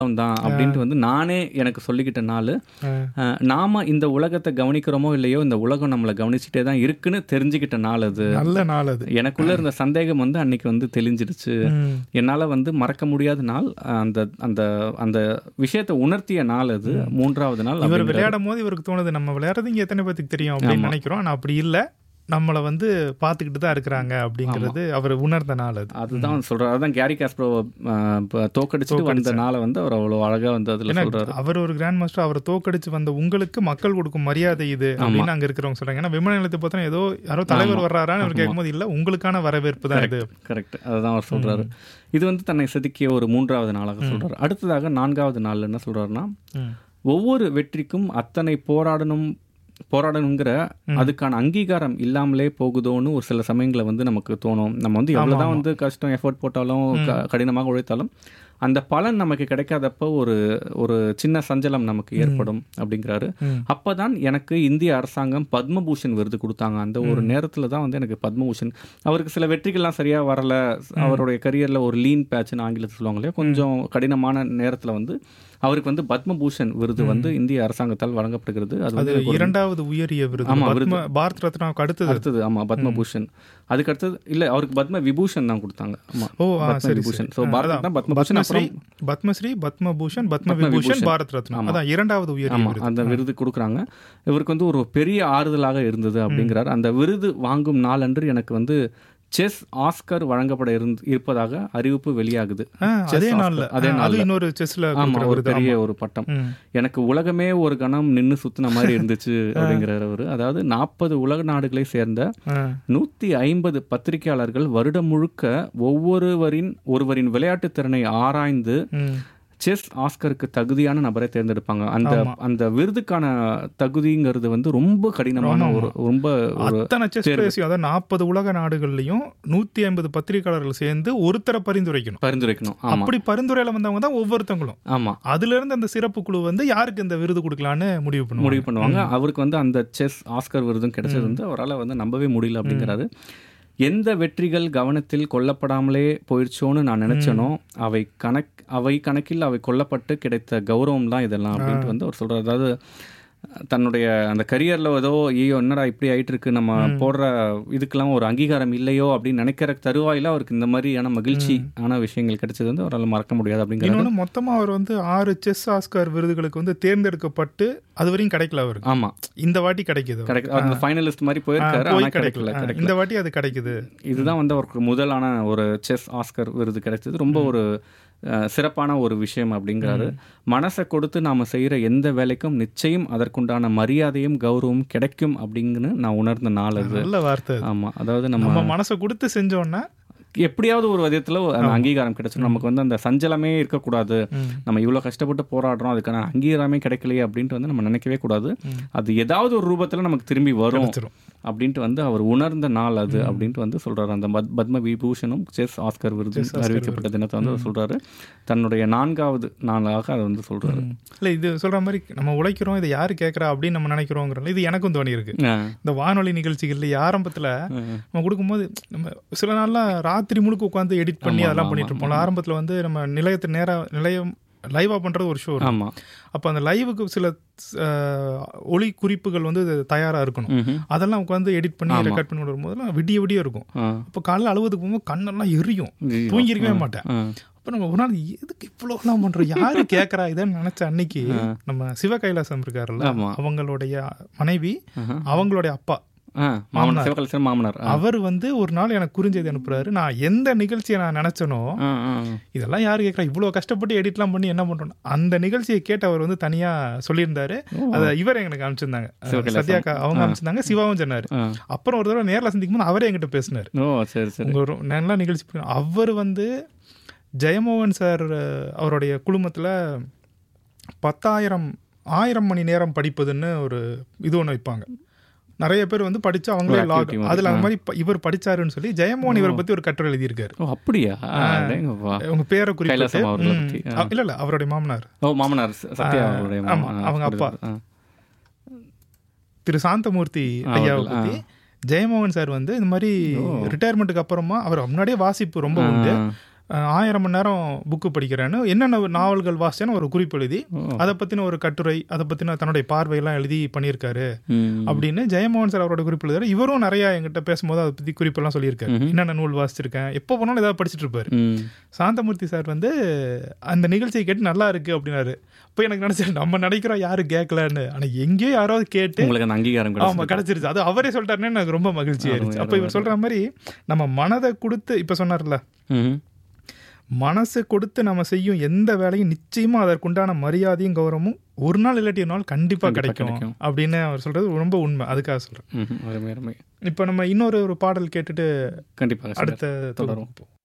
தான் அப்படின்ட்டு வந்து நானே எனக்கு சொல்லிக்கிட்ட நாள் ஆ. அஹ், நாம இந்த உலகத்தை கவனிக்கிறோமோ இல்லையோ இந்த உலகம் நம்மளை கவனிச்சுட்டே தான் இருக்குன்னு தெரிஞ்சுக்கிட்ட நாள் அது நல்ல நாள் அது எனக்குள்ள இருந்த சந்தேகம் வந்து அன்னைக்கு வந்து தெளிஞ்சிடுச்சு ம். என்னால வந்து மறக்க முடியாத நாள் அந்த அந்த அந்த விஷயத்தை உணர்த்திய நாள் அது மூன்றாவது நாள் இவர் அப்படிங்கிற- விளையாடும் போது இவருக்கு தோணுது நம்ம விளையாடுறது இங்க எத்தனை பேத்துக்கு தெரியும் அப்படின்னு நினைக்கிறோம் ஆனா அப்படி இல்ல நம்மளை வந்து பார்த்துக்கிட்டு தான் இருக்கிறாங்க அப்படிங்கிறது அவர் உணர்ந்த நாள் அது அதுதான் சொல்றாரு அதான் கேரி காஸ்ப்ரோ தோக்கடிச்சுட்டு வந்த நாளை வந்து அவர் அவ்வளவு அழகா வந்து அதுல ஏன்னா சொல்றாரு அவர் ஒரு கிராண்ட் மாஸ்டர் அவரை தோக்கடிச்சு வந்த உங்களுக்கு மக்கள் கொடுக்கும் மரியாதை இது அப்படின்னு அங்க இருக்கிறவங்க சொல்றாங்க ஏன்னா விமான நிலையத்தை பார்த்தா ஏதோ யாரோ தலைவர் வர்றாரான்னு அவர் கேட்கும்போது இல்ல உங்களுக்கான வரவேற்பு தான் இது கரெக்ட் அதுதான் அவர் சொல்றாரு இது வந்து தன்னை செதுக்கிய ஒரு மூன்றாவது நாளாக சொல்றாரு அடுத்ததாக நான்காவது நாள் என்ன சொல்றாருன்னா ம். ஒவ்வொரு வெற்றிக்கும் அத்தனை போராடணும் போராடணுங்கிற அதுக்கான அங்கீகாரம் இல்லாமலே போகுதோன்னு ஒரு சில சமயங்களை வந்து நமக்கு தோணும் நம்ம வந்து எவ்வளவுதான் வந்து கஷ்டம் எஃபோர்ட் போட்டாலும் க- கடினமாக உழைத்தாலும் அந்த பலன் நமக்கு கிடைக்காதப்போ ஒரு ஒரு சின்ன சஞ்சலம் நமக்கு ஏற்படும் அப்படிங்கிறாரு ம். அப்பதான் எனக்கு இந்திய அரசாங்கம் பத்மபூஷன் விருது கொடுத்தாங்க அந்த ஒரு நேரத்துல தான் வந்து எனக்கு பத்மபூஷன் அவருக்கு சில வெற்றிகள்லாம் சரியா வரல அவருடைய கரியர்ல ஒரு லீன் பேட்ச்னு ஆங்கிலத்தில் சொல்லுவாங்க இல்லையா கொஞ்சம் கடினமான நேரத்துல வந்து அவருக்கு வந்து பத்மபூஷன் விருது வந்து இந்திய அரசாங்கத்தால் வழங்கப்படுகிறது அது அது வந்து எனக்கு ஒரு- இரண்டாவது உயரிய விருது ஆமா, பத்ம பாரத் ரத்னாவுக்கு அடுத்தது அடுத்தது ஆமா பத்மபூஷன் அதுக்கு அடுத்தது இல்ல அவருக்கு பத்ம விபூஷன் தான் கொடுத்தாங்க ஆமா ஓ ஆ, பத்ம சரி விபூஷன் சரி. ஸோ பாரத் அதான், தான் பத்மபூஷன் பத்மஸ்ரீ அப்புறம் பத்மஸ்ரீ பத்மபூஷன் பத்ம விபூஷன் பாரத் ரத்னா அதான் இரண்டாவது உயரிய ஆமா விருது அந்த விருது கொடுக்குறாங்க இவருக்கு வந்து ஒரு பெரிய ஆறுதலாக இருந்தது அப்படிங்கிறார் அந்த விருது வாங்கும் நாளன்று எனக்கு வந்து செஸ் ஆஸ்கர் வழங்கப்பட இருந்து இருப்பதாக அறிவிப்பு வெளியாகுது ஆ, Chess அதே Oscar. நாள்ல அதே ஆ, அது நாள்ல இன்னொரு செஸ்ல ஆமா ஒரு பெரிய ஒரு பட்டம் ம். எனக்கு உலகமே ஒரு கணம் நின்னு சுத்தின மாதிரி இருந்துச்சு அப்படிங்கிறார் அவரு அதாவது நாற்பது உலக நாடுகளை சேர்ந்த ஆ. நூத்தி ஐம்பது பத்திரிகையாளர்கள் வருடம் முழுக்க ஒவ்வொருவரின் ஒருவரின் விளையாட்டுத் திறனை ஆராய்ந்து ம். செஸ் ஆஸ்கருக்கு தகுதியான நபரை தேர்ந்தெடுப்பாங்க அந்த அந்த விருதுக்கான தகுதிங்கிறது வந்து ரொம்ப கடினமான ஒரு ரொம்ப ஒரு அத்தனை செஸ் பிளேயர்ஸையும் அதாவது நாற்பது உலக நாடுகள்லயும் நூத்தி ஐம்பது பத்திரிகையாளர்கள் சேர்ந்து ஒருத்தரை பரிந்துரைக்கணும் பரிந்துரைக்கணும் ஆமா அப்படி பரிந்துரையில வந்தவங்க தான் ஒவ்வொருத்தவங்களும் ஆமா அதுல இருந்து அந்த சிறப்பு குழு வந்து யாருக்கு இந்த விருது கொடுக்கலான்னு முடிவு பண்ணுவாங்க முடிவு பண்ணுவாங்க அவருக்கு வந்து அந்த செஸ் ஆஸ்கர் விருதும் கிடைச்சது வந்து அவரால் வந்து நம்பவே முடியல அப்படிங்கிறாரு எந்த வெற்றிகள் கவனத்தில் கொல்லப்படாமலே போயிடுச்சோன்னு நான் நினைச்சேனோ அவை கணக் அவை கணக்கில் அவை கொல்லப்பட்டு கிடைத்த கௌரவம் தான் இதெல்லாம் அப்படின்ட்டு வந்து அவர் சொல்றாரு அதாவது தன்னுடைய அந்த கரியர்ல ஏதோ ஐயோ என்னடா இப்படி ஆயிட்டு இருக்கு நம்ம போடுற இதுக்கெல்லாம் ஒரு அங்கீகாரம் இல்லையோ அப்படின்னு நினைக்கிற தருவாயில அவருக்கு இந்த மாதிரியான மகிழ்ச்சி ஆன விஷயங்கள் கிடைச்சது வந்து அவரால் மறக்க முடியாது அப்படிங்கிறாரு இன்னொன்னு மொத்தமா அவர் வந்து ஆறு செஸ் ஆஸ்கார் விருதுகளுக்கு வந்து தேர்ந்தெடுக்கப்பட்டு அது வரையும் கிடைக்கல அவருக்கு ஆமா இந்த வாட்டி கிடைக்குது கரெக்ட் அந்த ஃபைனலிஸ்ட் மாதிரி போயிருக்காரு போய் ஆனா கிடைக்கல கிடைக்கல கிடைக்கல இந்த வாட்டி அது கிடைக்குது இதுதான் வந்து அவருக்கு முதலான ஒரு செஸ் ஆஸ்கர் விருது கிடைச்சது ரொம்ப ஒரு அஹ், சிறப்பான ஒரு விஷயம் அப்படிங்கிறாரு மனசை கொடுத்து நாம செய்யற எந்த வேலைக்கும் நிச்சயம் அதற்குண்டான மரியாதையும் கௌரவம் கிடைக்கும் அப்படிங்கன்னு நான் உணர்ந்த நாள் அது நல்ல வார்த்தை அது. ஆமா அதாவது நம்ம நம்ம மனசை கொடுத்து செஞ்சோன்னா எப்படியாவது ஒரு விதத்துல அந்த அங்கீகாரம் கிடைச்சிடும் நமக்கு வந்து அந்த சஞ்சலமே இருக்கக்கூடாது ம். நம்ம இவ்வளவு கஷ்டப்பட்டு போராடுறோம் அதுக்கான அங்கீகாரமே கிடைக்கலையே அப்படின்ட்டு வந்து நம்ம நினைக்கவே கூடாது அது ஏதாவது ஒரு ரூபத்துல நமக்கு திரும்பி வரும் கிடைச்சிரும். அப்படின்ட்டு வந்து அவர் உணர்ந்த நாள் அது அப்படின்ட்டு வந்து சொல்றாரு அந்த பத்- பத்ம விபூஷனும் செஸ் ஆஸ்கர் விருது அறிவிக்கப்பட்ட தினத்தை வந்து அவர் சொல்றாரு தன்னுடைய நான்காவது நாளாக அதை வந்து சொல்றாரு இல்ல இது சொல்ற மாதிரி நம்ம உழைக்கிறோம் இதை யாரு கேட்கறா அப்படின்னு நம்ம நினைக்கிறோங்கிறோம் இது எனக்கும் தோணி இருக்கு ஆ. இந்த வானொலி நிகழ்ச்சிகள்ல ஆரம்பத்துல நம்ம கொடுக்கும்போது நம்ம சில நாள்லாம் ராத்திரி முழுக்க உட்காந்து எடிட் பண்ணி அதெல்லாம் பண்ணிட்டு இருப்போம் ஆரம்பத்துல வந்து நம்ம நிலையத்து நேரா நிலையம் லைவா பண்றது ஒரு ஷோ ஆமா அப்ப அந்த லைவுக்கு சில அஹ், ஒளி குறிப்புகள் வந்து தயாரா இருக்கணும் ம்ஹும். அதெல்லாம் உட்காந்து எடிட் பண்ணி ரெக்கார்ட் பண்ணி விடும்போதெல்லாம் விடிய விடிய இருக்கும் ஆ. அப்போ காலைல அழுவதுக்கு போகும்போது கண்ணெல்லாம் எரியும் ஐயோ. தூங்கிருக்கவே மாட்டேன் ஆ. அப்ப நம்ம ஒரு நாள் எதுக்கு இவ்வளோலாம் பண்றோம் யாரு கேட்கறா இதன்னு நினைச்ச அன்னைக்கு நம்ம சிவ கைலாசம் இருக்காருல்ல ஆமா. அவங்களுடைய மனைவி ஆஹா. அவங்களுடைய அப்பா ஆ, மாமனார் சிவகலசன் மாமனார் ஆ. அவர் வந்து ஒரு நாள் எனக்கு குறிஞ்செய்தி அனுப்புறாரு நான் எந்த நிகழ்ச்சியை நான் நினைச்சனோ ஆ, ஆ. இதெல்லாம் யாரு கேட்கறா இவ்வளவு கஷ்டப்பட்டு எடிட்லாம் பண்ணி என்ன பண்றோம் அந்த நிகழ்ச்சியை கேட்டு அவர் வந்து தனியா சொல்லியிருந்தாரு அதை இவர் எனக்கு அனுப்பிச்சிருந்தாங்க சத்யாக்கா அவங்க அனுப்பிச்சிருந்தாங்க சிவாவும் சொன்னாரு ஆ. அப்புறம் ஒரு தடவை நேர்ல சந்திக்கும் போது அவரே என்கிட்ட பேசினாரு ஓ சரி சரி உங்க ஒரு நல்லா நிகழ்ச்சி பண்ணி- அவர் வந்து ஜெயமோகன் சார் அஹ், அவருடைய குழுமத்துல பத்தாயிரம் ஆயிரம் மணி நேரம் படிப்பதுன்னு ஒரு இது ஒன்று வைப்பாங்க நிறைய பேர் வந்து படிச்சு அவங்களே ஒரு லாக் activity மாதிரி. அதுல அந்த மாதிரி ப- இவர் படிச்சாருன்னு சொல்லி ஜெயமோகன் இவரை பத்தி ஒரு கட்டுரை எழுதியிருக்காரு ஓ அப்படியா அடேங்கப்பா. உங்க பேரை குறிப்பிட்டு கைலாசம் அவர்களை ம், பத்தி, ஆ. அ- இல்ல இல்ல அவருடைய மாமனார் ஓ மாமனார் ச- சத்யா அவருடைய ஆமா, மாமனார். அவங்க அப்பா. ஆ. திரு சாந்தமூர்த்தி ஐயாவை அவர்கள், பத்தி ஜெயமோகன் சார் வந்து இந்த மாதிரி ரிட்டையர்மெண்ட்டுக்கு அப்புறமா அவர் முன்னாடியே வாசிப்பு ரொம்ப உண்டு ஆ. அஹ், ஆயிரம் மணி நேரம் புக்கு படிக்கிறேன்னு என்னென்ன நாவல்கள் வாசிச்சேன்னு ஒரு குறிப்பு எழுதி ஓ. அதை பற்றின ஒரு கட்டுரை அதை பற்றின தன்னுடைய பார்வையெல்லாம் எழுதி பண்ணியிருக்காரு ம். அப்படின்னு ஜெயமோகன் சார் அவரோட குறிப்பு எழுதுறாரு இவரும் நிறைய எங்கிட்ட பேசும்போது அதை பற்றி குறிப்பெல்லாம் சொல்லியிருக்காரு என்னென்ன நூல் வாசிச்சிருக்கேன் எப்போ போனாலும் ஏதாவது படிச்சுட்டு இருப்பாரு ம். சாந்தமூர்த்தி சார் வந்து அந்த நிகழ்ச்சியை கேட்டு நல்லா இருக்கு அப்படின்னாரு அப்போ எனக்கு நினைச்சேன் நம்ம நினைக்கிறோம் யாரு கேட்கலன்னு ஆனா எங்கேயோ யாராவது கேட்டு உங்களுக்கு அந்த அங்கீகாரம் ஆமா கிடைச்சது. கிடைச்சிருச்சு அது அவரே சொல்லிட்டாருன்னு எனக்கு ரொம்ப மகிழ்ச்சி ஆயிருச்சு அப்போ இவர் சொல்ற மாதிரி நம்ம மனதை கொடுத்து இப்ப சொன்னார்ல ம். மனசு கொடுத்து நம்ம செய்யும் எந்த வேலையும் நிச்சயமா அதற்குண்டான மரியாதையும் கௌரவமும் ஒரு நாள் இல்லாட்டி ஒரு நாள் கண்டிப்பா கிடைக்கும் கிடைக்கும். அப்படின்னு அவர் சொல்றது ரொம்ப உண்மை அதுக்காக சொல்றேன் ம். அருமை அருமை இப்போ நம்ம இன்னொரு ஒரு பாடல் கேட்டுட்டு கண்டிப்பாக சார். அடுத்த தொடரும். தொகுப்பு